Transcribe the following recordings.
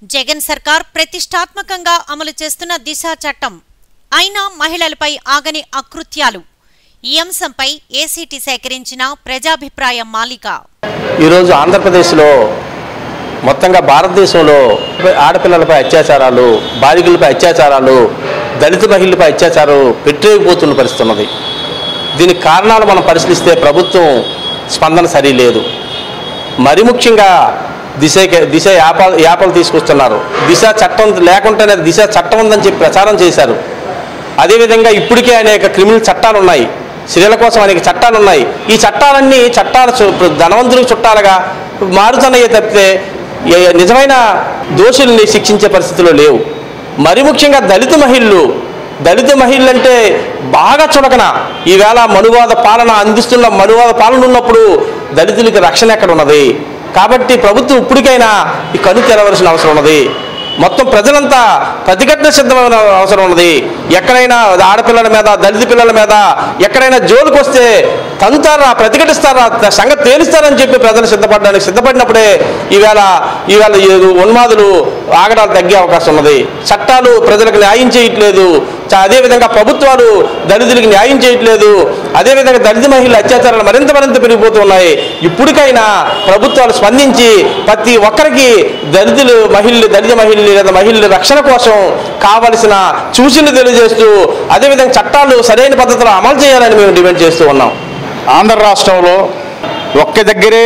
జగన్ సర్కార్ ప్రతిష్టాత్మకంగా అమలు చేస్తున్న దిశ చట్టం అయినా మహిళలపై ఆగని అకృత్యాలు ఈ అంశంపై ఏసీటీ సేకరించిన ప్రజాభిప్రాయ మాలిక ఈరోజు ఆంధ్రప్రదేశ్లో మొత్తంగా భారతదేశంలో ఆడపిల్లలపై అత్యాచారాలు బాలికలపై అత్యాచారాలు దళిత మహిళలపై అత్యాచారాలు పెట్టేగిపోతున్న పరిస్థితి ఉన్నది దీనికి కారణాలు మనం పరిశీలిస్తే ప్రభుత్వం స్పందన సరిలేదు మరి ముఖ్యంగా దిశ దిశ యాపాలు యాపాలు తీసుకొస్తున్నారు దిశ చట్టం లేకుండానే దిశ చట్టం ఉందని చెప్పి ప్రచారం చేశారు అదేవిధంగా ఇప్పటికే అనేక క్రిమినల్ చట్టాలు ఉన్నాయి స్త్రీల కోసం అనేక చట్టాలు ఉన్నాయి ఈ చట్టాలన్నీ చట్టాలు చు- ధనవంతులకు చుట్టాలుగా మారుతున్నాయే తప్పితే ఏ- నిజమైన దోషుల్ని శిక్షించే పరిస్థితిలో లేవు మరి ముఖ్యంగా దళిత మహిళలు దళిత మహిళలు అంటే బాగా చులకన ఈవేళ మనువాద పాలన అందిస్తున్న మనువాద పాలన ఉన్నప్పుడు దళితులకి రక్షణ ఎక్కడ ఉన్నది కాబట్టి ప్రభుత్వం ఇప్పటికైనా ఈ కను తెరవలసిన అవసరం ఉన్నది మొత్తం ప్రజలంతా ప్రతిఘటన సిద్ధమైన అవసరం ఉన్నది ఎక్కడైనా ఆడపిల్లల మీద దళిత పిల్లల మీద ఎక్కడైనా జోలికి వస్తే తంతారా ప్రతిఘటిస్తారా త- సంగతి తేలుస్తారని చెప్పి ప్రజలు సిద్ధపడడానికి సిద్ధపడినప్పుడే ఈవేళ ఈవేళ ఈ ఉన్మాదులు ఆగడాలు తగ్గే అవకాశం ఉన్నది చట్టాలు ప్రజలకు న్యాయం చేయట్లేదు చ- అదేవిధంగా ప్రభుత్వాలు దళితులకు న్యాయం చేయట్లేదు అదేవిధంగా దళిత మహిళల అత్యాచారాలు మరింత మరింత పెరిగిపోతున్నాయి ఇప్పటికైనా ప్రభుత్వాలు స్పందించి ప్రతి ఒక్కరికి దళితులు మహిళలు దళిత మహిళలు లేదా మహిళల రక్షణ కోసం కావలసిన సూచనలు తెలియజేస్తూ అదేవిధంగా చట్టాలు సరైన పద్ధతిలో అమలు చేయాలని మేము డిమాండ్ చేస్తూ ఉన్నాం ఆంధ్ర రాష్ట్రంలో ఒక్క దగ్గరే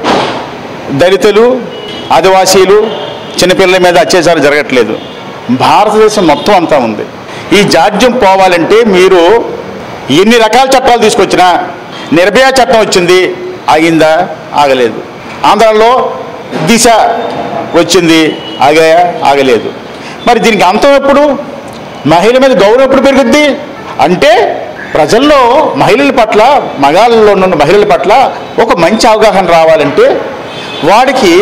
దళితులు ఆదివాసీలు చిన్నపిల్లల మీద అత్యాచారం జరగట్లేదు భారతదేశం మొత్తం అంతా ఉంది ఈ జాడ్యం పోవాలంటే మీరు ఎన్ని రకాల చట్టాలు తీసుకొచ్చినా నిర్భయ చట్టం వచ్చింది ఆగిందా ఆగలేదు ఆంధ్రాలో దిశ వచ్చింది ఆగాయా ఆగలేదు మరి దీనికి అంతం ఎప్పుడు మహిళ మీద గౌరవం ఎప్పుడు పెరుగుద్ది అంటే ప్రజల్లో మహిళల పట్ల మగాళ్ళలో ఉన్న మహిళల పట్ల ఒక మంచి అవగాహన రావాలంటే వాడికి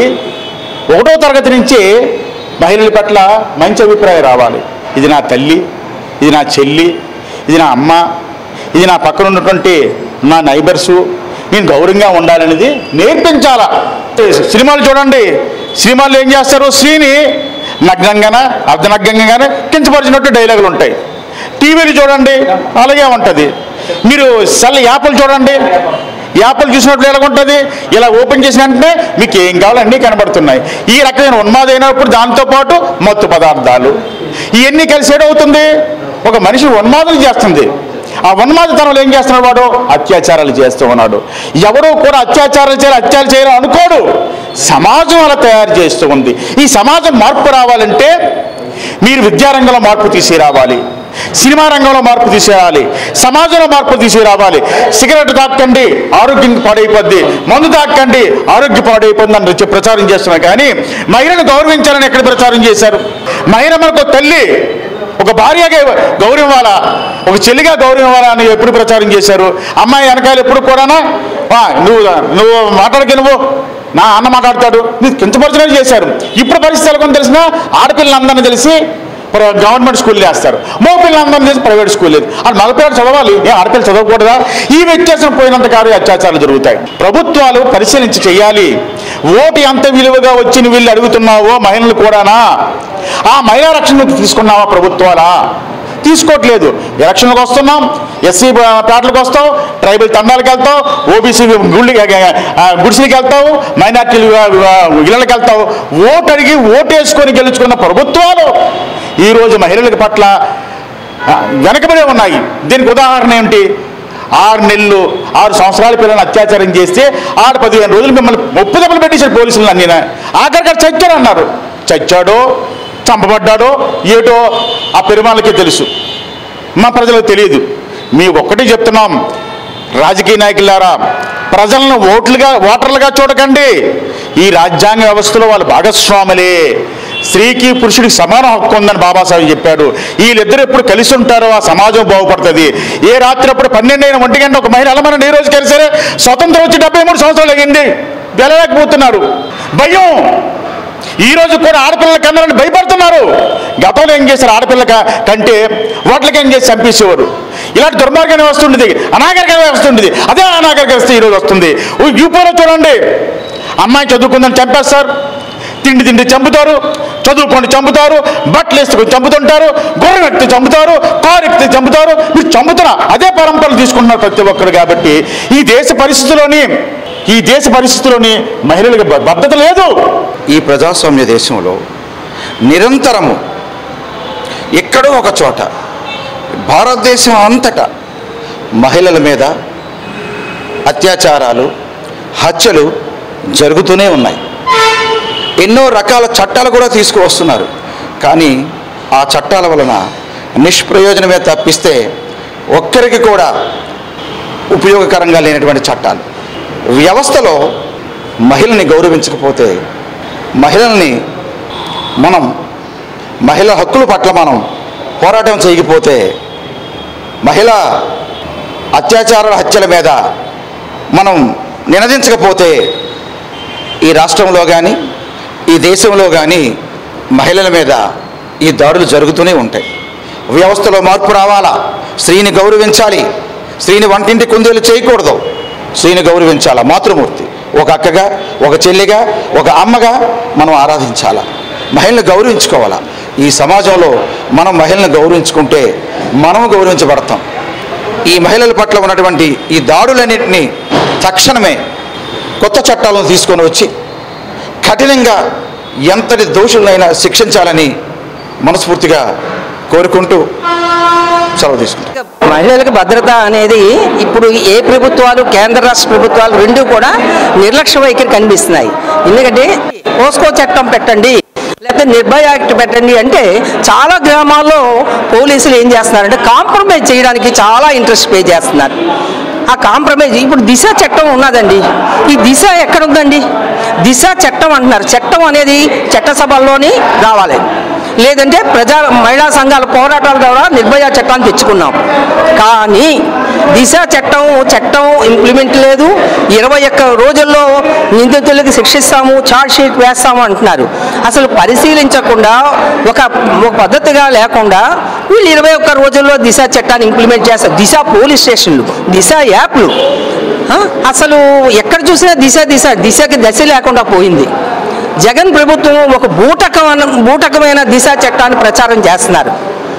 ఒకటో తరగతి నుంచే మహిళల పట్ల మంచి అభిప్రాయం రావాలి ఇది నా తల్లి ఇది నా చెల్లి ఇది నా అమ్మ ఇది నా పక్కన ఉన్నటువంటి నా నైబర్సు నేను గౌరవంగా ఉండాలనేది నేర్పించాలా సినిమాలు చూడండి సినిమాలు ఏం చేస్తారు స్త్రీని నగ్నంగానే అర్ధనగ్నంగానే కించపరిచినట్టు డైలాగులు ఉంటాయి టీవీలు చూడండి అలాగే ఉంటుంది మీరు సెల్ యాప్లు చూడండి యాప్లు చూసినట్లు ఎలా ఉంటుంది ఇలా ఓపెన్ చేసిన వెంటనే మీకు ఏం కావాలో అన్నీ కనబడుతున్నాయి ఈ రకమైన ఉన్మాది అయినప్పుడు దాంతోపాటు మత్తు పదార్థాలు ఇవన్నీ కలిసి ఏడవుతుంది ఒక మనిషి ఉన్మాదం చేస్తుంది ఆ ఉన్మాదతనంలో ఏం చేస్తున్నాడు వాడు అత్యాచారాలు చేస్తూ ఉన్నాడు ఎవరు కూడా అత్యాచారాలు చేయాలి అత్యాచారం చేయాలి అనుకోడు సమాజం అలా తయారు చేస్తూ ఉంది ఈ సమాజం మార్పు రావాలంటే మీరు విద్యారంగంలో మార్పు తీసుకురావాలి సినిమా రంగంలో మార్పు తీసుకురావాలి సమాజంలో మార్పు తీసుకురావాలి సిగరెట్ తాకండి ఆరోగ్యం పాడైపోద్ది మందు తాకండి ఆరోగ్యం పాడైపోద్ది అని చెప్పి ప్రచారం చేస్తున్నారు కానీ మహిళను గౌరవించాలని ఎక్కడ ప్రచారం చేశారు మహిళ మనకు ఒక తల్లి ఒక భార్యగా గౌరవం ఇవ్వాలా ఒక చెల్లిగా గౌరవం ఇవ్వాలా అని ఎప్పుడు ప్రచారం చేశారు అమ్మాయి వెనకాల ఎప్పుడు కూడానా "ఆ, నువ్వు నువ్వు మాట్లాడక నువ్వు నా అన్న మాట్లాడతాడు నీకు కించపరచడం చేశారు ఇప్పుడు పరిస్థితి ఎలా ఉందో తెలిసిన ఆడపిల్లలందరినీ తెలిసి ప్ర- గవర్నమెంట్ స్కూల్ వేస్తారు మగ పిల్లలందరినీ తెలిసి ప్రైవేట్ స్కూల్ లేదు అది మగపిల్లలు చదవాలి ఏ ఆడపిల్లలు చదవకూడదా ఈ వ్యత్యాసం పోయినంత కాదు ఈ అత్యాచారాలు జరుగుతాయి ప్రభుత్వాలు పరిశీలించి చేయాలి ఓటు ఎంత విలువగా వచ్చిన వీళ్ళు అడుగుతున్నావో మహిళలు కూడానా ఆ మహిళా రక్షణ తీసుకున్నావా ప్రభుత్వాలా తీసుకోవట్లేదు ఎలక్షన్లకు వస్తున్నాం ఎస్సీ పేటలకు వస్తావు ట్రైబల్ తండాలకు వెళ్తావు ఓబీసీ గుళ్ళి గుడిసెలకి వెళ్తావు మైనార్టీలు ఇళ్ళకి వెళ్తావు ఓటు అడిగి ఓటు వేసుకొని గెలుచుకున్న ప్రభుత్వాలు ఈరోజు మహిళల పట్ల ఆ, వెనకబడే ఉన్నాయి దీనికి ఉదాహరణ ఏమిటి ఆరు నెలలు ఆరు సంవత్సరాల పిల్లల్ని అత్యాచారం చేస్తే ఆరు పదిహేను రోజులు మిమ్మల్ని ముప్పు దెబ్బలు పెట్టేశారు పోలీసులు అన్నీ ఆఖరికి చచ్చాడు అన్నారు చచ్చాడో చంపబడ్డాడో ఏటో ఆ పెరుమాళ్ళకి తెలుసు మా ప్రజలకు తెలియదు మీ ఒక్కటి చెప్తున్నాం రాజకీయ నాయకులారా ప్రజలను ఓట్లుగా ఓటర్లుగా చూడకండి ఈ రాజ్యాంగ వ్యవస్థలో వాళ్ళు భాగస్వాములే స్త్రీకి పురుషుడికి సమాన హక్కు ఉందని బాబాసాహెబ్ చెప్పాడు వీళ్ళిద్దరు ఎప్పుడు కలిసి ఉంటారో ఆ సమాజం బాగుపడుతుంది ఏ రాత్రి అప్పుడు పన్నెండు అయిన ఒంటి గంట ఒక మహిళ అలమని ఏ రోజు కలిసారే స్వతంత్రం వచ్చి డెబ్బై మూడు సంవత్సరాలు అయ్యింది వెళ్ళలేకపోతున్నారు భయం ఈ రోజు కూడా ఆడపిల్లల కన్నారని భయపడుతున్నారు గతంలో ఏం చేశారు ఆడపిల్ల క- కంటే ఓట్లకి ఏం చేసి చంపేసేవారు ఇలాంటి దుర్మార్గాన్ని వస్తుండేది అనాగరికంగా వస్తుండేది అదే అనాగరిక వస్తే ఈరోజు వస్తుంది యూపీలో చూడండి అమ్మాయి చదువుకుందని చంపేస్తారు తిండి తిండి చంపుతారు చదువుకొని చంపుతారు బట్టలు వేసుకొని చంపుతుంటారు గొర్రె వ్యక్తి చంపుతారు కారు వ్యక్తి చంపుతారు మీరు చంపుతున్నా అదే పరంపరలు తీసుకుంటున్నారు ప్రతి ఒక్కరు కాబట్టి ఈ దేశ పరిస్థితిలోని ఈ దేశ పరిస్థితిలోని మహిళలకు బ- భద్రత లేదు ఈ ప్రజాస్వామ్య దేశంలో నిరంతరము ఎక్కడో ఒక చోట భారతదేశం అంతటా మహిళల మీద అత్యాచారాలు హత్యలు జరుగుతూనే ఉన్నాయి ఎన్నో రకాల చట్టాలు కూడా తీసుకువస్తున్నారు కానీ ఆ చట్టాల వలన నిష్ప్రయోజనమే తప్పిస్తే ఒక్కరికి కూడా ఉపయోగకరంగా లేనటువంటి చట్టాలు వ్యవస్థలో మహిళని గౌరవించకపోతే మహిళల్ని మనం మహిళల హక్కుల పట్ల మనం పోరాటం చేయకపోతే మహిళ అత్యాచారాల హత్యల మీద మనం నినదించకపోతే ఈ రాష్ట్రంలో కానీ ఈ దేశంలో కానీ మహిళల మీద ఈ దాడులు జరుగుతూనే ఉంటాయి వ్యవస్థలో మార్పు రావాలా స్త్రీని గౌరవించాలి స్త్రీని వంటింటి కుందేలు చేయకూడదు స్త్రీని గౌరవించాలా మాతృమూర్తి ఒక అక్కగా ఒక చెల్లిగా ఒక అమ్మగా మనం ఆరాధించాలా మహిళను గౌరవించుకోవాలా ఈ సమాజంలో మనం మహిళను గౌరవించుకుంటే మనం గౌరవించబడతాం ఈ మహిళల పట్ల ఉన్నటువంటి ఈ దాడులన్నింటినీ తక్షణమే కొత్త చట్టాలను తీసుకొని వచ్చి కఠినంగా ఎంతటి దోషులైనా శిక్షించాలని మనస్ఫూర్తిగా కోరుకుంటూ సెలవు తీసుకుంటాం మహిళలకు భద్రత అనేది ఇప్పుడు ఏ ప్రభుత్వాలు కేంద్ర రాష్ట్ర ప్రభుత్వాలు రెండు కూడా నిర్లక్ష్య వైఖరి కనిపిస్తున్నాయి ఎందుకంటే పోస్కో చట్టం పెట్టండి లేకపోతే నిర్భయ యాక్ట్ పెట్టండి అంటే చాలా గ్రామాల్లో పోలీసులు ఏం చేస్తున్నారంటే కాంప్రమైజ్ చేయడానికి చాలా ఇంట్రెస్ట్ పే చేస్తున్నారు ఆ కాంప్రమైజ్ ఇప్పుడు దిశ చట్టం ఉన్నదండి ఈ దిశ ఎక్కడ ఉందండి దిశ చట్టం అంటున్నారు చట్టం అనేది చట్టసభల్లోని రావాలి లేదంటే ప్రజా మహిళా సంఘాల పోరాటాల ద్వారా నిర్భయ చట్టాన్ని తెచ్చుకున్నాం కానీ దిశ చట్టం చట్టం ఇంప్లిమెంట్ లేదు ఇరవై ఒక్క రోజుల్లో నిందితులకు శిక్షిస్తాము ఛార్జ్ షీట్ వేస్తాము అంటున్నారు అసలు పరిశీలించకుండా ఒక ఒక పద్ధతిగా లేకుండా వీళ్ళు ఇరవై ఒక్క రోజుల్లో దిశ చట్టాన్ని ఇంప్లిమెంట్ చేస్తారు దిశ పోలీస్ స్టేషన్లు దిశ యాప్లు ఆ? అసలు ఎక్కడ చూసినా దిశ దిశ దిశకి దశ లేకుండా పోయింది జగన్ ప్రభుత్వం ఒక బూటకమైన బూటకమైన దిశ చట్టాన్ని ప్రచారం చేస్తున్నారు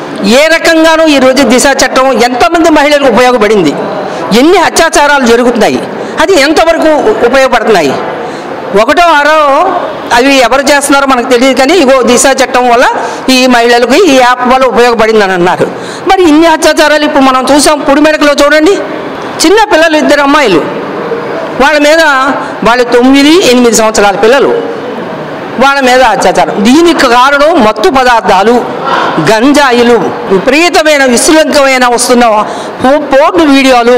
ఏ రకంగానూ ఈరోజు దిశ చట్టం ఎంతమంది మహిళలకు ఉపయోగపడింది ఎన్ని అత్యాచారాలు జరుగుతున్నాయి అది ఎంతవరకు ఉపయోగపడుతున్నాయి ఒకటో ఆరో అవి ఎవరు చేస్తున్నారో మనకు తెలియదు కానీ ఇగో దిశ చట్టం వల్ల ఈ మహిళలకు ఈ యాప్ వల్ల ఉపయోగపడిందని అన్నారు మరి ఇన్ని అత్యాచారాలు ఇప్పుడు మనం చూసాం పుడిమెడకలో చూడండి చిన్న పిల్లలు ఇద్దరు అమ్మాయిలు వాళ్ళ మీద వాళ్ళు తొమ్మిది ఎనిమిది సంవత్సరాల పిల్లలు వాళ్ళ మీద అత్యాచారం దీనికి కారణం మత్తు పదార్థాలు గంజాయిలు విపరీతమైన విశృంఖమైన వస్తున్న పో- పోర్ను వీడియోలు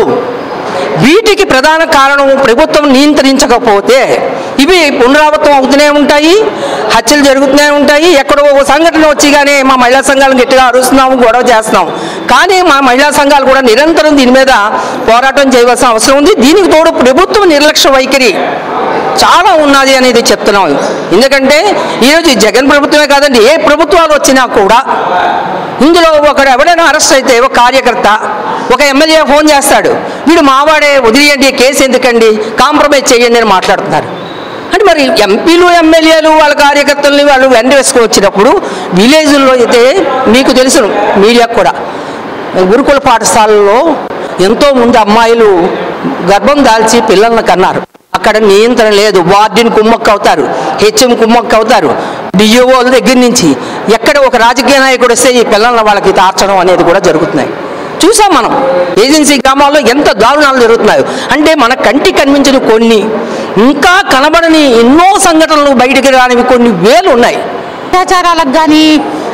వీటికి ప్రధాన కారణం ప్రభుత్వం నియంత్రించకపోతే ఇవి పునరావృతం అవుతూనే ఉంటాయి హత్యలు జరుగుతూనే ఉంటాయి ఎక్కడో ఒక సంఘటన వచ్చి కానీ మా మహిళా సంఘాలను గట్టిగా అరుస్తున్నాము గొడవ చేస్తున్నాం కానీ మా మహిళా సంఘాలు కూడా నిరంతరం దీని మీద పోరాటం చేయవలసిన అవసరం ఉంది దీనికి తోడు ప్రభుత్వం నిర్లక్ష్య వైఖరి చాలా ఉన్నది అనేది చెప్తున్నాం ఎందుకంటే ఈరోజు ఈ జగన్ ప్రభుత్వమే కాదండి ఏ ప్రభుత్వాలు వచ్చినా కూడా ఇందులో ఒకడు ఎవడైనా అరెస్ట్ అయితే ఒక కార్యకర్త ఒక ఎమ్మెల్యే ఫోన్ చేస్తాడు వీడు మావాడే వదిలేయండి కేసు ఎందుకండి కాంప్రమైజ్ చేయండి అని మాట్లాడుతున్నారు అంటే మరి ఎంపీలు ఎమ్మెల్యేలు వాళ్ళ కార్యకర్తల్ని వాళ్ళు వెంట వేసుకొని వచ్చినప్పుడు విలేజ్లో అయితే మీకు తెలుసు మీడియాకు కూడా గురుకుల పాఠశాలలో ఎంతో మంది అమ్మాయిలు గర్భం దాల్చి పిల్లల్ని కన్నారు అక్కడ నియంత్రణ లేదు వార్డిన్ కుమ్మక్క అవుతారు హెచ్ఎం కుమ్మక్క అవుతారు డిఓల దగ్గర నుంచి ఎక్కడ ఒక రాజకీయ నాయకుడు వస్తే ఈ పిల్లల్ని వాళ్ళకి తార్చడం అనేది కూడా జరుగుతున్నాయి చూసాం మనం ఏజెన్సీ గ్రామాల్లో ఎంత దారుణాలు జరుగుతున్నాయో అంటే మన కంటికి కనిపించిన కొన్ని ఇంకా కనబడని ఎన్నో సంఘటనలు బయటికి రానివి కొన్ని వేలు ఉన్నాయి అత్యాచారాలకు కానీ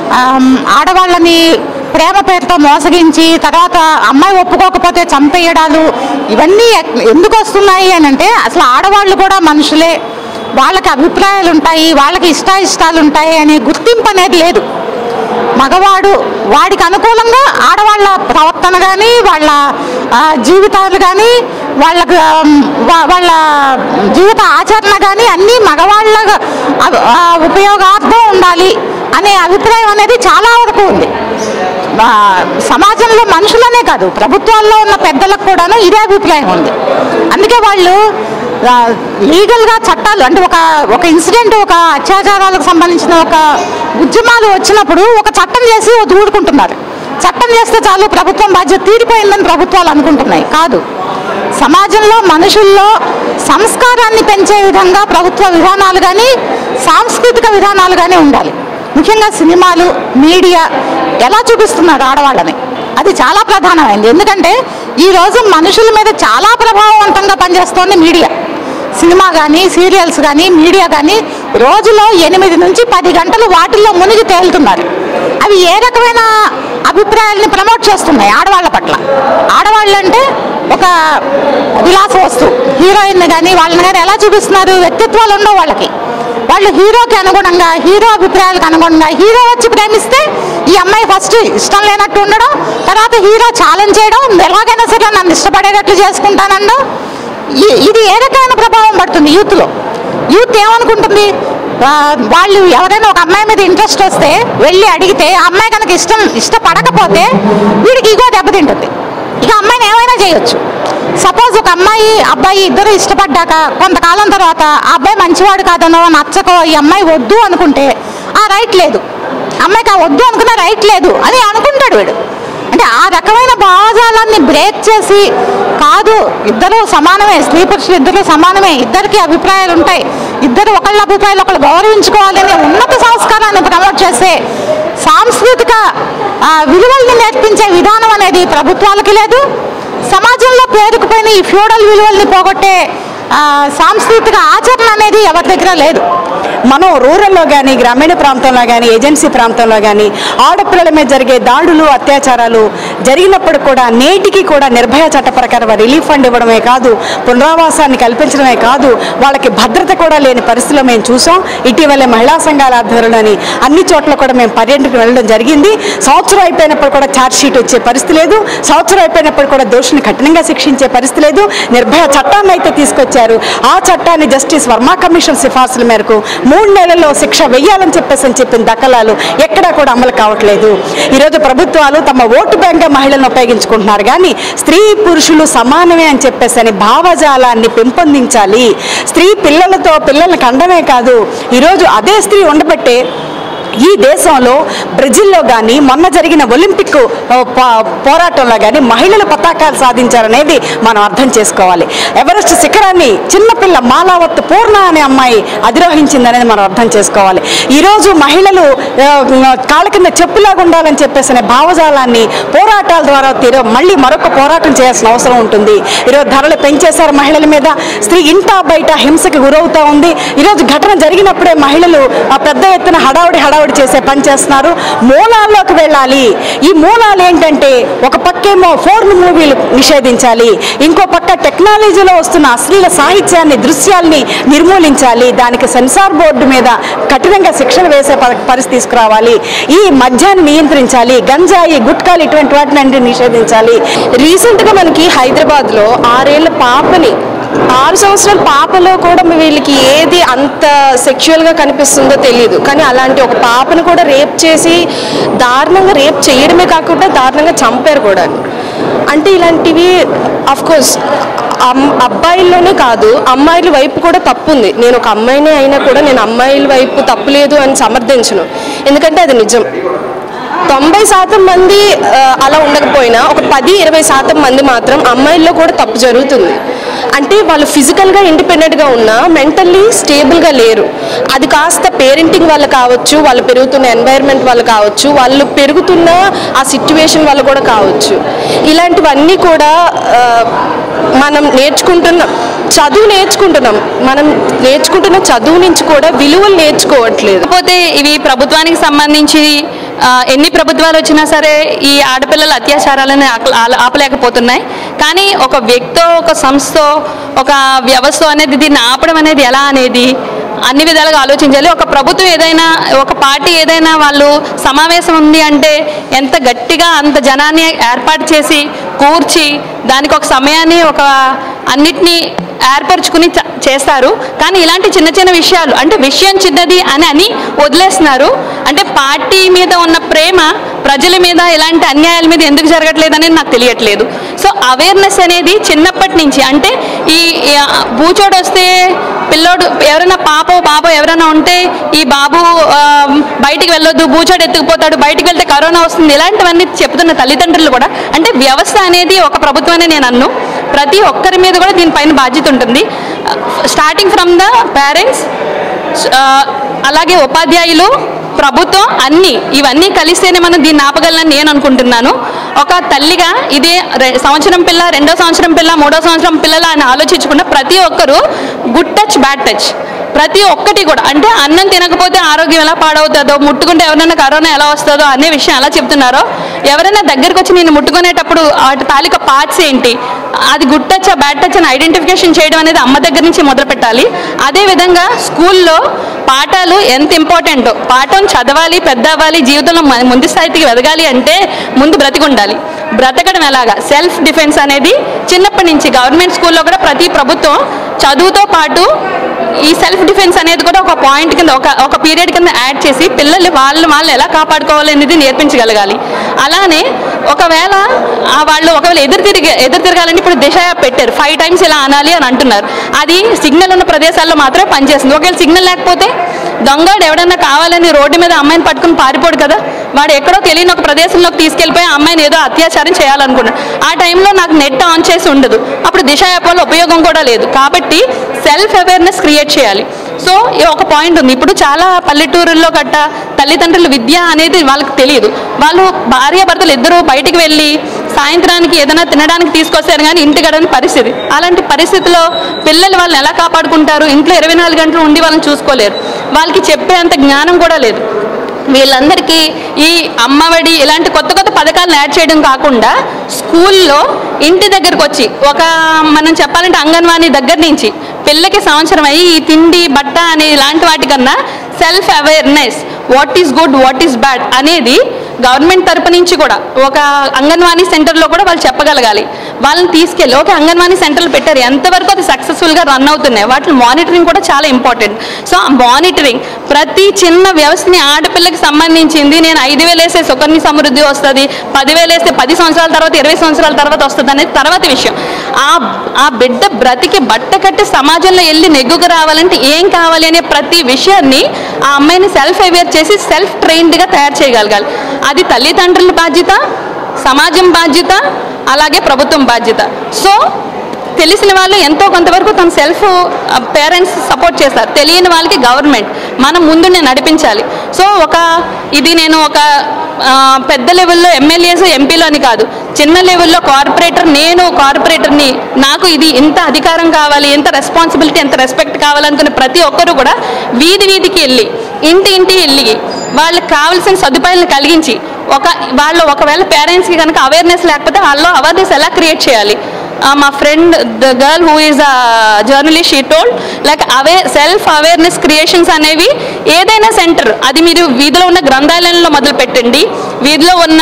ఆడవాళ్ళని ప్రేమ పేరుతో మోసగించి తర్వాత అమ్మాయి ఒప్పుకోకపోతే చంపేయడాలు ఇవన్నీ ఎక్- ఎందుకు వస్తున్నాయి అని అంటే అసలు ఆడవాళ్ళు కూడా మనుషులే వాళ్ళకి అభిప్రాయాలు ఉంటాయి వాళ్ళకి ఇష్టాయిష్టాలు ఉంటాయి అనే గుర్తింపు అనేది లేదు మగవాడు వాడికి అనుకూలంగా ఆడవాళ్ళ ప్రవర్తన కానీ వాళ్ళ ఆ, జీవితాలు కానీ వాళ్ళ వాళ్ళ జీవిత ఆచరణ కానీ అన్నీ మగవాళ్ళ అభి- ఆ, ఉపయోగార్థం ఉండాలి అనే అభిప్రాయం అనేది చాలా వరకు ఉంది ఆ, సమాజంలో మనుషులనే కాదు ప్రభుత్వాల్లో ఉన్న పెద్దలకు కూడాను ఇదే అభిప్రాయం ఉంది అందుకే వాళ్ళు ఆ, లీగల్గా చట్టాలు అంటే ఒక ఒక ఇన్సిడెంట్ ఒక అత్యాచారాలకు సంబంధించిన ఒక ఉద్యమాలు వచ్చినప్పుడు ఒక చట్టం చేసి దూడుకుంటున్నారు చట్టం చేస్తే చాలు ప్రభుత్వం బాధ్యత తీరిపోయిందని ప్రభుత్వాలు అనుకుంటున్నాయి కాదు సమాజంలో మనుషుల్లో సంస్కారాన్ని పెంచే విధంగా ప్రభుత్వ విధానాలు కానీ సాంస్కృతిక విధానాలు కానీ ఉండాలి ముఖ్యంగా సినిమాలు మీడియా ఎలా చూపిస్తున్నారు ఆడవాళ్ళని అది చాలా ప్రధానమైంది ఎందుకంటే ఈరోజు మనుషుల మీద చాలా ప్రభావవంతంగా పనిచేస్తోంది మీడియా సినిమా కానీ సీరియల్స్ కానీ మీడియా కానీ రోజులో ఎనిమిది నుంచి పది గంటలు వాటిల్లో మునిగి తేలుతున్నారు అవి ఏ రకమైన అభిప్రాయాల్ని ప్రమోట్ చేస్తున్నాయి ఆడవాళ్ళ పట్ల ఆడవాళ్ళు అంటే ఒక విలాస వస్తువు హీరోయిన్ కానీ వాళ్ళని కానీ ఎలా చూపిస్తున్నారు వ్యక్తిత్వాలు ఉండవు వాళ్ళకి వాళ్ళు హీరోకి అనుగుణంగా హీరో అభిప్రాయాలకు అనుగుణంగా హీరో వచ్చి ప్రేమిస్తే ఈ అమ్మాయి ఫస్ట్ ఇష్టం లేనట్టు ఉండడం తర్వాత హీరో ఛాలెంజ్ చేయడం ఎలాగైనా సరే నన్ను ఇష్టపడేటట్లు చేసుకుంటానండం ఇ- ఇది ఏ రకమైన ప్రభావం పడుతుంది యూత్లో యూత్ ఏమనుకుంటుంది ఆ, వాళ్ళు ఎవరైనా ఒక అమ్మాయి మీద ఇంట్రెస్ట్ వస్తే వెళ్ళి అడిగితే ఆ అమ్మాయి కనుక ఇష్టం ఇష్టపడకపోతే వీడికి ఈగో దెబ్బతింటుంది ఇక అమ్మాయిని ఏమైనా చేయొచ్చు సపోజ్ ఒక అమ్మాయి అబ్బాయి ఇద్దరు ఇష్టపడ్డాక కొంతకాలం తర్వాత ఆ అబ్బాయి మంచివాడు కాదనో నచ్చకో ఈ అమ్మాయి వద్దు అనుకుంటే ఆ రైట్ లేదు అమ్మాయికి ఆ వద్దు అనుకున్న రైట్ లేదు అని అనుకుంటాడు వీడు అంటే ఆ రకమైన భావజాలాన్ని బ్రేక్ చేసి కాదు ఇద్దరు సమానమే స్త్రీ పురుషులు ఇద్దరు సమానమే ఇద్దరికి అభిప్రాయాలు ఉంటాయి ఇద్దరు ఒకళ్ళ అభిప్రాయాలు ఒకళ్ళు గౌరవించుకోవాలనే ఉన్నత సంస్కారాన్ని ప్రమోట్ చేసే సాంస్కృతిక ఆ, విలువల్ని నేర్పించే విధానం అనేది ప్రభుత్వాలకి లేదు సమాజంలో పేరుకుపోయిన ఈ ఫ్యూడల్ విలువల్ని పోగొట్టే ఆ, సాంస్కృతిక ఆచరణ అనేది ఎవరి దగ్గర లేదు మనం రూరల్లో కానీ గ్రామీణ ప్రాంతంలో కానీ ఏజెన్సీ ప్రాంతంలో కానీ ఆడపిల్లల మీద జరిగే దాడులు అత్యాచారాలు జరిగినప్పుడు కూడా నేటికి కూడా నిర్భయ చట్ట ప్రకారం రిలీఫ్ ఫండ్ ఇవ్వడమే కాదు పునరావాసాన్ని కల్పించడమే కాదు వాళ్ళకి భద్రత కూడా లేని పరిస్థితిలో మేము చూసాం ఇటీవలే మహిళా సంఘాల ఆధ్వర్యంలోని అన్ని చోట్ల కూడా మేము పర్యటనకు వెళ్ళడం జరిగింది సంవత్సరం అయిపోయినప్పుడు కూడా ఛార్జ్ షీట్ వచ్చే పరిస్థితి లేదు సంవత్సరం అయిపోయినప్పుడు కూడా దోషుని కఠినంగా శిక్షించే పరిస్థితి లేదు నిర్భయ చట్టాన్ని అయితే తీసుకొచ్చారు ఆ చట్టాన్ని జస్టిస్ వర్మ కమిషన్ సిఫార్సుల మేరకు మూడు నెలల్లో శిక్ష వెయ్యాలని చెప్పేసి అని చెప్పిన దక్కలాలు ఎక్కడా కూడా అమలు కావట్లేదు ఈరోజు ప్రభుత్వాలు తమ ఓటు బ్యాంక్గా మహిళలను ఉపయోగించుకుంటున్నారు కానీ స్త్రీ పురుషులు సమానమే అని చెప్పేసి అని భావజాలాన్ని పెంపొందించాలి స్త్రీ పిల్లలతో పిల్లల్ని కండమే కాదు ఈరోజు అదే స్త్రీ ఉండబట్టే ఈ దేశంలో బ్రెజిల్లో కానీ మొన్న జరిగిన ఒలింపిక్ ఆ, పో- పోరాటంలో కానీ మహిళలు పతాకాలు సాధించారనేది మనం అర్థం చేసుకోవాలి ఎవరెస్ట్ శిఖరాన్ని చిన్నపిల్ల మాలావత్ పూర్ణ అనే అమ్మాయి అధిరోహించిందనేది మనం అర్థం చేసుకోవాలి ఈరోజు మహిళలు ఆ, కాళ్ళ కింద చెప్పులాగా ఉండాలని చెప్పేసి అనే భావజాలాన్ని పోరాటాల ద్వారా తీర మళ్ళీ మరొక పోరాటం చేయాల్సిన అవసరం ఉంటుంది ఈరోజు ధరలు పెంచేశారు మహిళల మీద స్త్రీ ఇంటా బయట హింసకి గురవుతా ఉంది ఈరోజు ఘటన జరిగినప్పుడే మహిళలు ఆ పెద్ద ఎత్తున హడావుడి హడావుడి చేసే పని చేస్తున్నారు మూలాల్లోకి వెళ్ళాలి ఈ మూలాలు ఏంటంటే ఒక పక్కేమో ఫోర్న్ మూవీలు నిషేధించాలి ఇంకో పక్క టెక్నాలజీలో వస్తున్న అశ్లీల సాహిత్యాన్ని దృశ్యాల్ని నిర్మూలించాలి దానికి సెన్సార్ బోర్డు మీద కఠినంగా శిక్షలు వేసే ప- పరిస్థితి తీసుకురావాలి ఈ మద్యాన్ని నియంత్రించాలి గంజాయి గుట్కాలు ఇటువంటి వాటిని అన్ని నిషేధించాలి రీసెంట్ గా మనకి హైదరాబాద్ లో ఆరేళ్ల పాపని ఆరు సంవత్సరాల పాపలో కూడా వీళ్ళకి ఏది అంత సెక్షువల్ గా కనిపిస్తుందో తెలియదు కానీ అలాంటి ఒక పాపను కూడా రేప్ చేసి దారుణంగా రేప్ చేయడమే కాకుండా దారుణంగా చంపారు కూడా అంటే ఇలాంటివి అఫ్ కోర్స్ అబ్బాయిల్లోనే కాదు అమ్మాయిల వైపు కూడా తప్పు ఉంది నేను ఒక అమ్మాయినే అయినా కూడా నేను అమ్మాయిల వైపు తప్పు లేదు అని సమర్థించను ఎందుకంటే అది నిజం తొంభై శాతం మంది ఆ, అలా ఉండకపోయినా ఒక పది ఇరవై శాతం మంది మాత్రం అమ్మాయిల్లో కూడా తప్పు జరుగుతుంది అంటే వాళ్ళు ఫిజికల్గా ఇండిపెండెంట్గా ఉన్నా మెంటల్లీ స్టేబుల్గా లేరు అది కాస్త పేరెంటింగ్ వల్ల కావచ్చు వాళ్ళు పెరుగుతున్న ఎన్వైర్న్మెంట్ వల్ల కావచ్చు వాళ్ళు పెరుగుతున్న ఆ సిచ్యువేషన్ వల్ల కూడా కావచ్చు ఇలాంటివన్నీ కూడా ఆ, మనం నేర్చుకుంటున్న చదువు నేర్చుకుంటున్నాం మనం నేర్చుకుంటున్న చదువు నుంచి కూడా విలువలు నేర్చుకోవట్లేదు కాకపోతే ఇవి ప్రభుత్వానికి సంబంధించి ఆ, ఎన్ని ప్రభుత్వాలు వచ్చినా సరే ఈ ఆడపిల్లల అత్యాచారాలను ఆక- ఆల- ఆపలేకపోతున్నాయి కానీ ఒక వ్యక్తో ఒక సంస్థ ఒక వ్యవస్థ అనేది దీన్ని ఆపడం అనేది ఎలా అనేది అన్ని విధాలుగా ఆలోచించాలి ఒక ప్రభుత్వం ఏదైనా ఒక పార్టీ ఏదైనా వాళ్ళు సమావేశం ఉంది అంటే ఎంత గట్టిగా అంత జనాన్ని ఏర్పాటు చేసి కూర్చి దానికి ఒక సమయాన్ని ఒక అన్నిటినీ ఏర్పరచుకుని చ- చేస్తారు కానీ ఇలాంటి చిన్న చిన్న విషయాలు అంటే విషయం చిన్నది అని అని వదిలేస్తున్నారు అంటే పార్టీ మీద ఉన్న ప్రేమ ప్రజల మీద ఇలాంటి అన్యాయాల మీద ఎందుకు జరగట్లేదు అనేది నాకు తెలియట్లేదు సో అవేర్నెస్ అనేది చిన్నప్పటి నుంచి అంటే ఈ ఈ బూచోడు వస్తే పిల్లోడు ఎవరైనా పాపో బాబో ఎవరైనా ఉంటే ఈ బాబు ఆ, బయటికి వెళ్ళొద్దు బూచోడు ఎత్తుకుపోతాడు బయటికి వెళ్తే కరోనా వస్తుంది ఇలాంటివన్నీ చెప్తున్న తల్లిదండ్రులు కూడా అంటే వ్యవస్థ అనేది ఒక ప్రభుత్వం అనే నేను అన్ను ప్రతి ఒక్కరి మీద కూడా దీనిపైన బాధ్యత ఉంటుంది స్టార్టింగ్ ఫ్రమ్ ద పేరెంట్స్ అలాగే ఉపాధ్యాయులు ప్రభుత్వం అన్ని ఇవన్నీ కలిస్తేనే మనం దీన్ని ఆపగలనని నేను అనుకుంటున్నాను ఒక తల్లిగా ఇదే రె- సంవత్సరం పిల్ల రెండో సంవత్సరం పిల్ల మూడో సంవత్సరం పిల్లల అని ఆలోచించకుండా ప్రతి ఒక్కరూ గుడ్ టచ్ బ్యాడ్ టచ్ ప్రతి ఒక్కటి కూడా అంటే అన్నం తినకపోతే ఆరోగ్యం ఎలా పాడవుతుందో ముట్టుకుంటే ఎవరైనా కరోనా ఎలా వస్తుందో అనే విషయం ఎలా చెప్తున్నారో ఎవరైనా దగ్గరికి వచ్చి నేను ముట్టుకునేటప్పుడు వాటి తాలూకా పార్ట్స్ ఏంటి అది గుడ్ టచ్ బ్యాడ్ టచ్ అని ఐడెంటిఫికేషన్ చేయడం అనేది అమ్మ దగ్గర నుంచి మొదలు పెట్టాలి అదేవిధంగా స్కూల్లో పాఠాలు ఎంత ఇంపార్టెంటో పాఠం చదవాలి పెద్ద అవ్వాలి జీవితంలో మ- ముందు స్థాయికి ఎదగాలి అంటే ముందు బ్రతికి ఉండాలి బ్రతకడం ఎలాగా సెల్ఫ్ డిఫెన్స్ అనేది చిన్నప్పటి నుంచి గవర్నమెంట్ స్కూల్లో కూడా ప్రతి ప్రభుత్వం చదువుతో పాటు ఈ సెల్ఫ్ డిఫెన్స్ అనేది కూడా ఒక పాయింట్ కింద ఒక ఒక పీరియడ్ కింద యాడ్ చేసి పిల్లలు వాళ్ళు వాళ్ళు ఎలా కాపాడుకోవాలి అనేది నేర్పించగలగాలి అలానే ఒకవేళ ఆ వాళ్ళు ఒకవేళ ఎదురు తిరిగి ఎదురు తిరగాలంటే ఇప్పుడు దిశ యాప్ పెట్టారు ఫైవ్ టైమ్స్ ఇలా అనాలి అని అంటున్నారు అది సిగ్నల్ ఉన్న ప్రదేశాల్లో మాత్రమే పనిచేస్తుంది ఒకవేళ సిగ్నల్ లేకపోతే దొంగడు ఎవడన్నా కావాలని రోడ్డు మీద అమ్మాయిని పట్టుకుని పారిపోడు కదా వాడు ఎక్కడో తెలియని ఒక ప్రదేశంలోకి తీసుకెళ్ళిపోయి ఆ అమ్మాయిని ఏదో అత్యాచారం చేయాలనుకున్నాడు ఆ టైంలో నాకు నెట్ ఆన్ చేసి ఉండదు అప్పుడు దిశ యాప్ వల్ల ఉపయోగం కూడా లేదు కాబట్టి సెల్ఫ్ అవేర్నెస్ క్రియేట్ చేయాలి సో ఈ ఒక పాయింట్ ఉంది ఇప్పుడు చాలా పల్లెటూరుల్లో గట్ట తల్లిదండ్రులు విద్య అనేది వాళ్ళకి తెలియదు వాళ్ళు భార్యాభర్తలు ఇద్దరు బయటికి వెళ్ళి సాయంత్రానికి ఏదైనా తినడానికి తీసుకొస్తారు కానీ ఇంటి గడని పరిస్థితి అలాంటి పరిస్థితిలో పిల్లలు వాళ్ళని ఎలా కాపాడుకుంటారు ఇంట్లో ఇరవై నాలుగు గంటలు ఉండి వాళ్ళని చూసుకోలేరు వాళ్ళకి చెప్పేంత జ్ఞానం కూడా లేదు వీళ్ళందరికీ ఈ అమ్మఒడి ఇలాంటి కొత్త కొత్త పథకాలను యాడ్ చేయడం కాకుండా స్కూల్లో ఇంటి దగ్గరకు వచ్చి ఒక మనం చెప్పాలంటే అంగన్వాడీ దగ్గర నుంచి పిల్లకి సంవత్సరం అయ్యి ఈ తిండి బట్ట అనే ఇలాంటి వాటికన్నా self awareness what is good what is bad అనేది గవర్నమెంట్ తరపు నుంచి కూడా ఒక అంగన్వాడీ సెంటర్లో కూడా వాళ్ళు చెప్పగలగాలి వాళ్ళని తీసుకెళ్ళి ఓకే అంగన్వాడీ సెంటర్లు పెట్టారు ఎంతవరకు అది సక్సెస్ఫుల్గా రన్ అవుతున్నాయి వాటి మానిటరింగ్ కూడా చాలా ఇంపార్టెంట్ సో ఆ మానిటరింగ్ ప్రతి చిన్న వ్యవస్థని ఆడపిల్లకి సంబంధించింది నేను ఐదు వేలు వేస్తే సుకన్య సమృద్ధి వస్తుంది పదివేలు వేస్తే పది సంవత్సరాల తర్వాత ఇరవై సంవత్సరాల తర్వాత వస్తుంది అనేది తర్వాత విషయం ఆ ఆ బిడ్డ బ్రతికి బట్ట కట్టి సమాజంలో వెళ్ళి నెగ్గుకు రావాలంటే ఏం కావాలి అనే ప్రతి విషయాన్ని ఆ అమ్మాయిని సెల్ఫ్ అవేర్ చేసి సెల్ఫ్ ట్రైన్డ్గా తయారు చేయగలగాలి అది తల్లిదండ్రుల బాధ్యత సమాజం బాధ్యత అలాగే ప్రభుత్వం బాధ్యత సో తెలిసిన వాళ్ళు ఎంతో కొంతవరకు తన సెల్ఫ్ పేరెంట్స్ సపోర్ట్ చేస్తారు తెలియని వాళ్ళకి గవర్నమెంట్ మనం ముందుండి నడిపించాలి సో ఒక ఇది నేను ఒక ఆ, పెద్ద లెవెల్లో ఎమ్మెల్యేస్ ఎంపీలు అని కాదు చిన్న లెవెల్లో కార్పొరేటర్ నేను కార్పొరేటర్ని నాకు ఇది ఇంత అధికారం కావాలి ఎంత రెస్పాన్సిబిలిటీ ఎంత రెస్పెక్ట్ కావాలనుకునే ప్రతి ఒక్కరు కూడా వీధి వీధికి వెళ్ళి ఇంటి ఇంటి వెళ్ళి వాళ్ళకి కావాల్సిన సదుపాయాలను కలిగించి ఒక వాళ్ళు ఒకవేళ పేరెంట్స్కి కనుక అవేర్నెస్ లేకపోతే వాళ్ళలో అవేర్నెస్ ఎలా క్రియేట్ చేయాలి uh, my friend, the girl who is a journalist, she told like aware self awareness creations అనేవి ఏదైనా సెంటర్ అది మీరు వీధిలో ఉన్న గ్రంథాలయంలో మొదలు పెట్టండి వీధిలో ఉన్న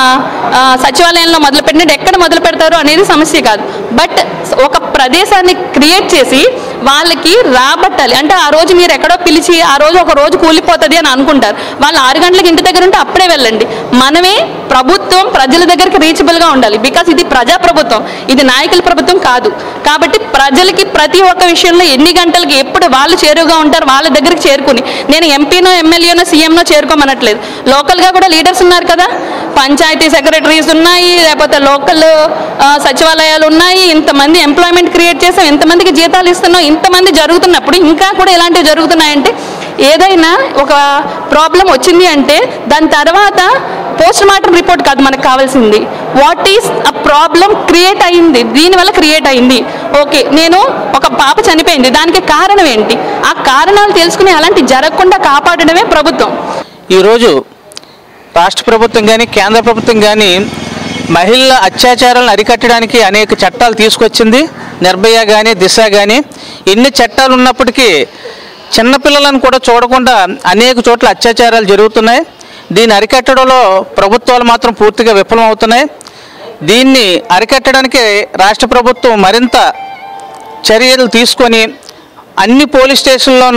ఆ, సచివాలయంలో మొదలు పెట్టండి ఎక్కడ మొదలు పెడతారు అనేది సమస్య కాదు బట్ ఒక ప్రదేశాన్ని క్రియేట్ చేసి వాళ్ళకి రాబట్టాలి అంటే ఆ రోజు మీరు ఎక్కడో పిలిచి ఆ రోజు ఒక రోజు కూలిపోతుంది అని అనుకుంటారు వాళ్ళు ఆరు గంటలకు ఇంటి దగ్గర ఉంటే అప్పుడే వెళ్ళండి మనమే ప్రభుత్వం ప్రజల దగ్గరికి రీచబుల్గా ఉండాలి బికాస్ ఇది ప్రజా ప్రభుత్వం ఇది నాయకుల ప్రభుత్వం కాదు కాబట్టి ప్రజలకి ప్రతి ఒక్క విషయంలో ఎన్ని గంటలకి ఎప్పుడు వాళ్ళు చేరువుగా ఉంటారు వాళ్ళ దగ్గరికి చేరుకుని నేను ఎంపీనో ఎమ్మెల్యేనో సీఎంనో చేరుకోమనట్లేదు లోకల్గా కూడా లీడర్స్ ఉన్నారు కదా పంచాయతీ సెక్రటరీస్ ఉన్నాయి లేకపోతే లోకల్ సచివాలయాలు ఉన్నాయి ఇంతమంది ఎంప్లాయ్మెంట్ క్రియేట్ చేసాం ఇంతమందికి జీతాలు ఇస్తున్నాం ఇంతమంది జరుగుతున్నప్పుడు ఇంకా కూడా ఇలాంటివి జరుగుతున్నాయంటే ఏదైనా ఒక ప్రాబ్లం వచ్చింది అంటే దాని తర్వాత పోస్ట్ మార్టం రిపోర్ట్ కాదు మనకు కావాల్సింది what is a problem create అయింది దీనివల్ల క్రియేట్ అయింది ఓకే నేను ఒక పాప చనిపోయింది దానికి కారణం ఏంటి ఆ కారణాలు తెలుసుకుని అలాంటి జరగకుండా కాపాడడమే ప్రభుత్వం ఈరోజు రాష్ట్ర ప్రభుత్వం కానీ కేంద్ర ప్రభుత్వం కానీ మహిళల అత్యాచారాలను అరికట్టడానికి అనేక చట్టాలు తీసుకొచ్చింది నిర్భయ కానీ దిశ కానీ ఎన్ని చట్టాలు ఉన్నప్పటికీ చిన్నపిల్లలను కూడా చూడకుండా అనేక చోట్ల అత్యాచారాలు జరుగుతున్నాయి దీన్ని అరికట్టడంలో ప్రభుత్వాలు మాత్రం పూర్తిగా విఫలమవుతున్నాయి దీన్ని అరికట్టడానికి రాష్ట్ర ప్రభుత్వం మరింత చర్యలు తీసుకొని అన్ని పోలీస్ స్టేషన్లోనూ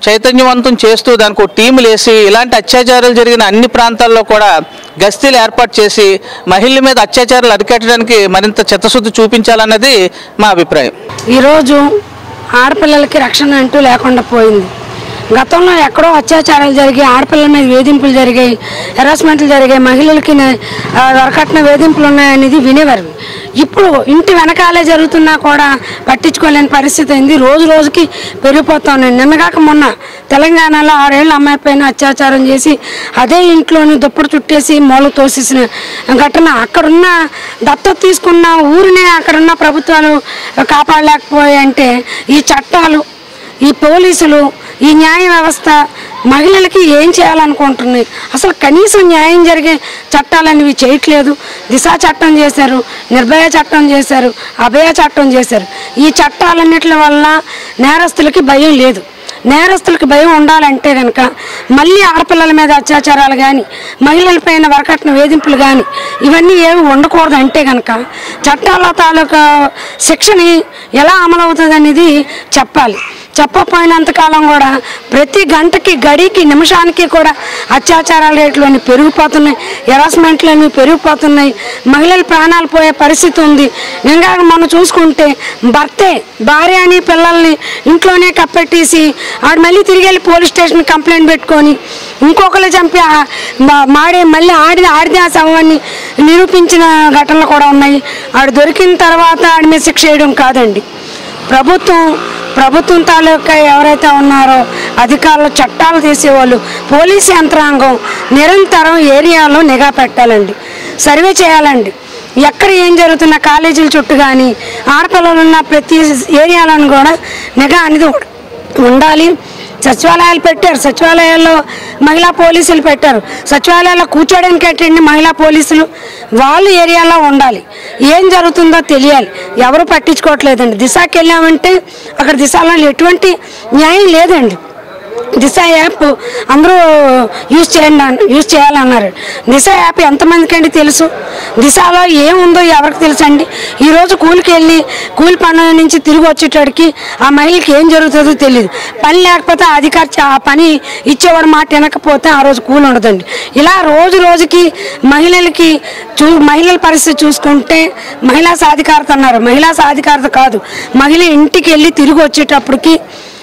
చైతన్యవంతం చేస్తూ దానికి ఒక టీములు వేసి ఇలాంటి అత్యాచారాలు జరిగిన అన్ని ప్రాంతాల్లో కూడా గస్తీలు ఏర్పాటు చేసి మహిళల మీద అత్యాచారాలు అరికట్టడానికి మరింత చిత్తశుద్ధి చూపించాలన్నది మా అభిప్రాయం ఈరోజు ఆడపిల్లలకి రక్షణ అంటూ లేకుండా పోయింది గతంలో ఎక్కడో అత్యాచారాలు జరిగాయి ఆడపిల్లల మీద వేధింపులు జరిగాయి హెరాస్మెంట్లు జరిగాయి మహిళలకి నే- ఆ, వరకట్న వేధింపులు ఉన్నాయనేది వినేవారు ఇప్పుడు ఇంటి వెనకాలే జరుగుతున్నా కూడా పట్టించుకోలేని పరిస్థితి అయింది రోజు రోజుకి పెరిగిపోతా ఉన్నాయి నిన్నగాక మొన్న తెలంగాణలో ఆరేళ్ళ అమ్మాయి పైన అత్యాచారం చేసి అదే ఇంట్లోని దుప్పటి చుట్టేసి మూల తోసేసిన ఘటన అక్కడున్న దత్తత తీసుకున్న ఊరినే అక్కడున్న ప్రభుత్వాలు కాపాడలేకపోయాయంటే ఈ చట్టాలు ఈ పోలీసులు ఈ న్యాయ వ్యవస్థ మహిళలకి ఏం చేయాలనుకుంటున్నాయి అసలు కనీసం న్యాయం జరిగే చట్టాలు అనేవి చేయట్లేదు దిశా చట్టం చేశారు నిర్భయ చట్టం చేశారు అభయ చట్టం చేశారు ఈ చట్టాలన్నిటి వల్ల నేరస్తులకి భయం లేదు నేరస్తులకు భయం ఉండాలంటే కనుక మళ్ళీ ఆడపిల్లల మీద అత్యాచారాలు కానీ మహిళలపైన వరకట్న వేధింపులు కానీ ఇవన్నీ ఏమి ఉండకూడదు అంటే కనుక చట్టాల తాలూకా శిక్షని ఎలా అమలవుతుంది అనేది చెప్పాలి చెప్పకపోయినంతకాలం కూడా ప్రతి గంటకి గడికి నిమిషానికి కూడా అత్యాచారాల రేట్లు అన్ని పెరిగిపోతున్నాయి హెరాస్మెంట్లు అన్ని పెరిగిపోతున్నాయి మహిళల ప్రాణాలు పోయే పరిస్థితి ఉంది ఇంకా మనం చూసుకుంటే భర్తే భార్య అని పిల్లల్ని ఇంట్లోనే కప్పెట్టేసి ఆడు మళ్ళీ తిరిగి వెళ్ళి పోలీస్ స్టేషన్ కంప్లైంట్ పెట్టుకొని ఇంకొకరు చంపి ఆ- మా- మాడే మళ్ళీ ఆడి ఆడిదే ఆ శవాన్ని నిరూపించిన ఘటనలు కూడా ఉన్నాయి ఆడు దొరికిన తర్వాత ఆడి మీద శిక్ష వేయడం కాదండి ప్రభుత్వం ప్రభుత్వం తాలూకా ఎవరైతే ఉన్నారో అధికారులు చట్టాలు తీసేవాళ్ళు పోలీస్ యంత్రాంగం నిరంతరం ఏరియాలో నిఘా పెట్టాలండి సర్వే చేయాలండి ఎక్కడ ఏం జరుగుతున్న కాలేజీల చుట్టూ కానీ ఆడపిల్లలు ఉన్న ప్రతి ఏరియాలను కూడా నిఘా అనేది ఉం- ఉండాలి సచివాలయాలు పెట్టారు సచివాలయాల్లో మహిళా పోలీసులు పెట్టారు సచివాలయాల్లో కూర్చోడానికి ఏంటండి మహిళా పోలీసులు వాళ్ళు ఏరియాలో ఉండాలి ఏం జరుగుతుందో తెలియాలి ఎవరు పట్టించుకోవట్లేదండి దిశకి వెళ్ళామంటే అక్కడ దిశలో ఎటువంటి న్యాయం లేదండి దిశ యాప్ అందరూ యూజ్ చేయండి అన్న- యూజ్ చేయాలన్నారు దిశ యాప్ ఎంతమందికండి తెలుసు దిశలో ఏముందో ఎవరికి తెలుసు అండి ఈరోజు కూలికి వెళ్ళి కూలి పని నుంచి తిరిగి వచ్చేటడికి ఆ మహిళకి ఏం జరుగుతుందో తెలియదు పని లేకపోతే ఆ అధికారి చ- ఆ పని ఇచ్చేవాడు మాట వినకపోతే ఆ రోజు కూలి ఉండదండి ఇలా రోజు రోజుకి మహిళలకి చూ మహిళల పరిస్థితి చూసుకుంటే మహిళా సాధికారత అన్నారు మహిళా సాధికారత కాదు మహిళ ఇంటికి వెళ్ళి తిరిగి వచ్చేటప్పటికి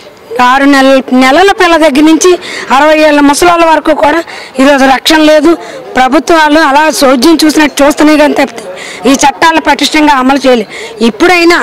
ఆరు నెలల నెలల పిల్ల దగ్గర నుంచి అరవై ఏళ్ళ ముసలాళ్ళ వరకు కూడా ఈరోజు రక్షణ లేదు ప్రభుత్వాలు అలా సౌజ్యం చూసినట్టు చూస్తున్నాయి కానీ తప్పితే ఈ చట్టాలు పటిష్టంగా అమలు చేయాలి ఇప్పుడైనా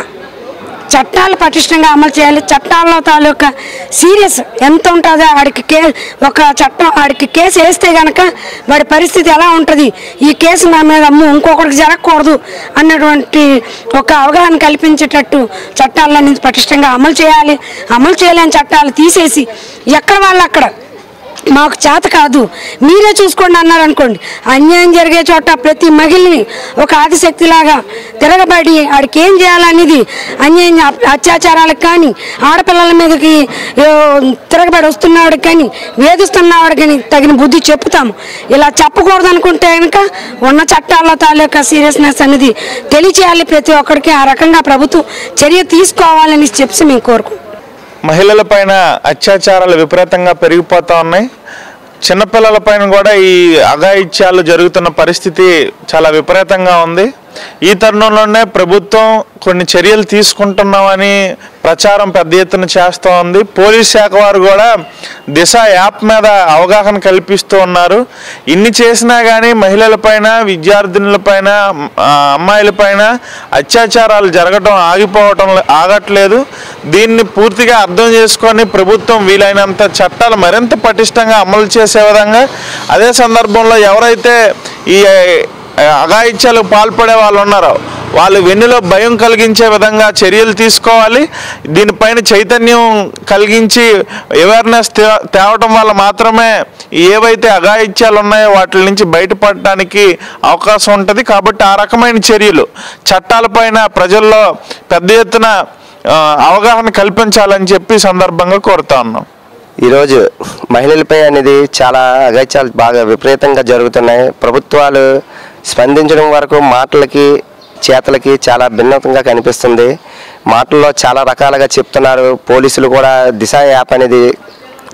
చట్టాలు పటిష్టంగా అమలు చేయాలి చట్టాల్లో తాలూకా సీరియస్ ఎంత ఉంటుందో ఆడికి కే ఒక చట్టం ఆడికి కేసు వేస్తే గనక వాడి పరిస్థితి ఎలా ఉంటుంది ఈ కేసు నా మీద అమ్ము ఇంకొకరికి జరగకూడదు అన్నటువంటి ఒక అవగాహన కల్పించేటట్టు చట్టాలన్నీ పటిష్టంగా అమలు చేయాలి అమలు చేయలేని చట్టాలు తీసేసి ఎక్కడ వాళ్ళు అక్కడ మాకు చేత కాదు మీరే చూసుకోండి అన్నారు అనుకోండి అన్యాయం జరిగే చోట ప్రతి మహిళని ఒక ఆదిశక్తిలాగా తిరగబడి ఆడికి ఏం చేయాలనేది అన్యాయం అత్యాచారాలకు కానీ ఆడపిల్లల మీదకి ఏ, తిరగబడి వస్తున్నవాడికి కానీ వేధిస్తున్నవాడికి కానీ తగిన బుద్ధి చెప్తాము ఇలా చెప్పకూడదు అనుకుంటే కనుక ఉన్న చట్టాల తాలూకా సీరియస్నెస్ అనేది తెలియచేయాలి ప్రతి ఒక్కరికి ఆ రకంగా ప్రభుత్వం చర్య తీసుకోవాలని చెప్పి మేము కోరుకుంటున్నాం మహిళల పైన అత్యాచారాలు విపరీతంగా పెరిగిపోతూ ఉన్నాయి చిన్నపిల్లల పైన కూడా ఈ అఘాయిత్యాలు జరుగుతున్న పరిస్థితి చాలా విపరీతంగా ఉంది ఈ తరుణంలోనే ప్రభుత్వం కొన్ని చర్యలు తీసుకుంటున్నామని ప్రచారం పెద్ద ఎత్తున చేస్తూ ఉంది పోలీస్ శాఖ వారు కూడా దిశ యాప్ మీద అవగాహన కల్పిస్తూ ఉన్నారు ఇన్ని చేసినా కానీ మహిళలపైన విద్యార్థినులపైన ఆ, అమ్మాయిలపైన అత్యాచారాలు జరగటం ఆగిపోవటం లే- ఆగట్లేదు దీన్ని పూర్తిగా అర్థం చేసుకొని ప్రభుత్వం వీలైనంత చట్టాలు మరింత పటిష్టంగా అమలు చేసే విధంగా అదే సందర్భంలో ఎవరైతే ఈ ఆ, అఘాయిత్యాలకు పాల్పడే వాళ్ళు ఉన్నారో వాళ్ళు వెన్నులో భయం కలిగించే విధంగా చర్యలు తీసుకోవాలి దీనిపైన చైతన్యం కలిగించి అవేర్నెస్ తేవటం వల్ల మాత్రమే ఏవైతే అఘాయిత్యాలు ఉన్నాయో వాటి నుంచి బయటపడటానికి అవకాశం ఉంటుంది కాబట్టి ఆ రకమైన చర్యలు చట్టాలపైన ప్రజల్లో పెద్ద ఎత్తున ఆ, అవగాహన కల్పించాలని చెప్పి ఈ సందర్భంగా కోరుతా ఉన్నాం ఈరోజు మహిళలపై అనేది చాలా అగత్యాలు బాగా విపరీతంగా జరుగుతున్నాయి ప్రభుత్వాలు స్పందించడం వరకు మాటలకి చేతలకి చాలా భిన్నతంగా కనిపిస్తుంది మాటల్లో చాలా రకాలుగా చెప్తున్నారు పోలీసులు కూడా దిశ యాప్ అనేది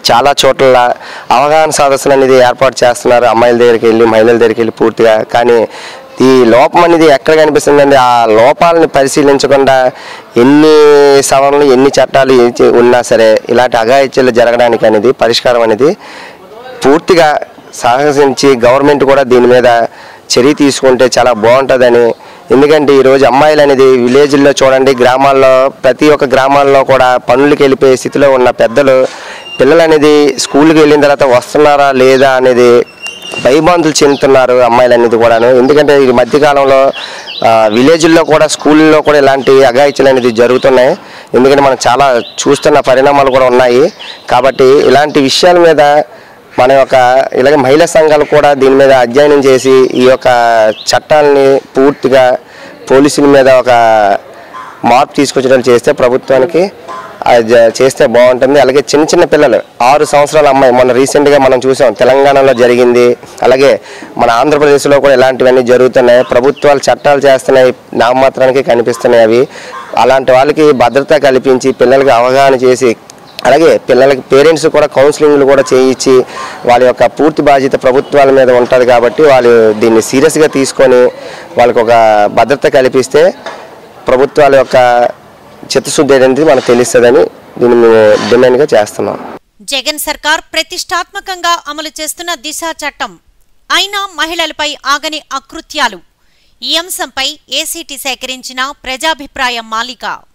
చాలా చోట్ల అవగాహన సదస్సులు అనేది ఏర్పాటు చేస్తున్నారు అమ్మాయిల దగ్గరికి వెళ్ళి మహిళల దగ్గరికి వెళ్ళి పూర్తిగా కానీ ఈ లోపం అనేది ఎక్కడ కనిపిస్తుందండి ఆ లోపాలను పరిశీలించకుండా ఎన్ని సవరణలు ఎన్ని చట్టాలు ఏ- ఉన్నా సరే ఇలాంటి అఘాయిత్యాలు జరగడానికి అనేది పరిష్కారం అనేది పూర్తిగా సాహసించి గవర్నమెంట్ కూడా దీని మీద చర్య తీసుకుంటే చాలా బాగుంటుందని ఎందుకంటే ఈరోజు అమ్మాయిలు అనేది విలేజ్లో చూడండి గ్రామాల్లో ప్రతి ఒక్క గ్రామాల్లో కూడా పనులకి వెళ్ళిపోయే స్థితిలో ఉన్న పెద్దలు పిల్లలు అనేది స్కూల్కి వెళ్ళిన తర్వాత వస్తున్నారా లేదా అనేది భయభాంతులు చెందుతున్నారు అమ్మాయిలు అనేది కూడాను ఎందుకంటే ఈ మధ్యకాలంలో ఆ, విలేజ్ల్లో కూడా స్కూల్లో కూడా ఇలాంటి అఘాయిత్యాలు అనేది జరుగుతున్నాయి ఎందుకంటే మనం చాలా చూస్తున్న పరిణామాలు కూడా ఉన్నాయి కాబట్టి ఇలాంటి విషయాల మీద మన యొక్క ఇలాగే మహిళా సంఘాలు కూడా దీని మీద అధ్యయనం చేసి ఈ యొక్క చట్టాలని పూర్తిగా పోలీసుల మీద ఒక మార్పు తీసుకొచ్చేటట్టు చేస్తే ప్రభుత్వానికి అది జ- చేస్తే బాగుంటుంది అలాగే చిన్న చిన్న పిల్లలు ఆరు సంవత్సరాల అమ్మాయి మొన్న రీసెంట్గా మనం చూసాం తెలంగాణలో జరిగింది అలాగే మన ఆంధ్రప్రదేశ్లో కూడా ఇలాంటివన్నీ జరుగుతున్నాయి ప్రభుత్వాలు చట్టాలు చేస్తున్నాయి నామమాత్రానికి కనిపిస్తున్నాయి అవి అలాంటి వాళ్ళకి భద్రత కల్పించి పిల్లలకి అవగాహన చేసి అలాగే పిల్లలకి పేరెంట్స్ కూడా కౌన్సిలింగ్లు కూడా చేయించి వాళ్ళ యొక్క పూర్తి బాధ్యత ప్రభుత్వాల మీద ఉంటుంది కాబట్టి వాళ్ళు దీన్ని సీరియస్గా తీసుకొని వాళ్ళకి ఒక భద్రత కల్పిస్తే ప్రభుత్వాల యొక్క చిత్తశుద్ధి అనేది మనకు తెలుస్తుందని దీన్ని మేము డిమాండ్గా చేస్తున్నాం జగన్ సర్కార్ ప్రతిష్టాత్మకంగా అమలు చేస్తున్న దిశ చట్టం అయినా మహిళలపై ఆగని అకృత్యాలు ఈ అంశంపై ఏసీటీ సేకరించిన ప్రజాభిప్రాయ మాలిక